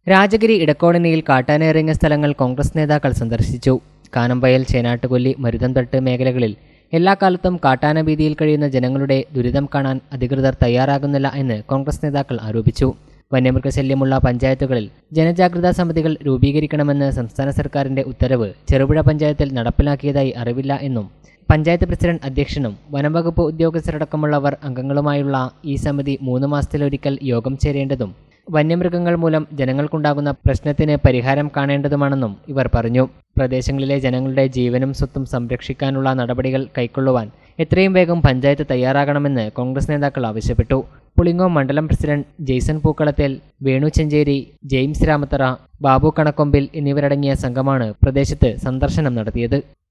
രാജഗിരി ഇടക്കോടനിയിൽ കാട്ടാനിറങ്ങിയ സ്ഥലങ്ങൾ കോൺഗ്രസ് നേതാക്കൾ സന്ദർശിച്ചു കാനമ്പയൽ ചേനാട്ടുകൊല്ലി മരുതംതട്ട് മേഖലകളിൽ എല്ലാ കാലത്തും കാട്ടാന ഭീതിയിൽ കഴിയുന്ന ജനങ്ങളുടെ ദുരിതം കാണാൻ അധികൃതർ തയ്യാറാകുന്നില്ല എന്ന് കോൺഗ്രസ് നേതാക്കൾ ആരോപിച്ചു വന്യമൃഗശല്യമുള്ള പഞ്ചായത്തുകളിൽ ജനജാഗ്രതാ സമിതികൾ രൂപീകരിക്കണമെന്ന് സംസ്ഥാന സർക്കാരിന്റെ ഉത്തരവ് ചെറുപുഴ പഞ്ചായത്തിൽ നടപ്പിലാക്കിയതായി അറിവില്ല എന്നും പഞ്ചായത്ത് പ്രസിഡന്റ് അധ്യക്ഷനും വനംവകുപ്പ് ഉദ്യോഗസ്ഥരടക്കമുള്ളവർ അംഗങ്ങളുമായുള്ള ഈ സമിതി മൂന്ന് മാസത്തിലൊരിക്കൽ യോഗം ചേരേണ്ടതും വന്യമൃഗങ്ങൾ മൂലം ജനങ്ങൾക്കുണ്ടാകുന്ന പ്രശ്നത്തിന് പരിഹാരം കാണേണ്ടതുമാണെന്നും ഇവർ പറഞ്ഞു പ്രദേശങ്ങളിലെ ജനങ്ങളുടെ ജീവനും സ്വത്തും സംരക്ഷിക്കാനുള്ള നടപടികൾ കൈക്കൊള്ളുവാൻ എത്രയും വേഗം പഞ്ചായത്ത് തയ്യാറാകണമെന്ന് കോൺഗ്രസ് നേതാക്കൾ ആവശ്യപ്പെട്ടു പുളിങ്ങോം മണ്ഡലം പ്രസിഡന്റ് ജെയ്സൺ പൂക്കളത്തേൽ വേണു ചെഞ്ചേരി ജെയിംസ് രാമത്തറ ബാബു കണക്കൊമ്പിൽ എന്നിവരടങ്ങിയ സംഘമാണ് പ്രദേശത്ത് സന്ദർശനം നടത്തിയത്